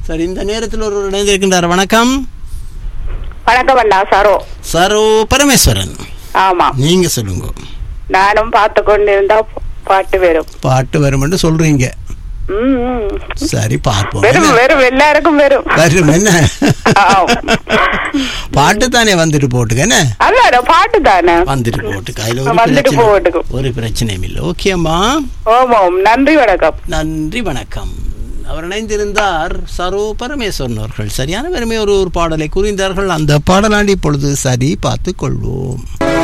சரி இந்த நேரத்தில் ஒரு இணைந்திருக்கின்றார் வணக்கம் வணக்கம் அண்ணா சரோ சரோ பரமேஸ்வரன் ஆமா நீங்க சொல்லுங்க நானும் பார்த்து கொண்டிருந்தா பாட்டு வரும் பாட்டு வரும்னு சொல்றீங்க ம், ம். சரி பார்ப்போம் வெறும் என்ன? வெறும் எல்லாருக்கும் வெறும் வரும் என்ன ஆம். பாட்டு தானே வந்துட்டு போட்டுக்க என்ன அதான் பாட்டு தானே வந்துட்டு போட்டுக்க அதுல ஒரு வந்துட்டு பிரச்சனை போட்டுக்கும். ஒரு பிரச்சனையும் இல்லை ஓகே அம்மா ஓமாம் நன்றி வணக்கம் நன்றி வணக்கம் அவர் இணைந்திருந்தார் சரோ பரமேஸ்வரன் அவர்கள் சரியான பெருமை ஒரு ஒரு பாடலை கூறிந்தார்கள் அந்த பாடலாண்டி இப்பொழுது சரி பார்த்து கொள்வோம்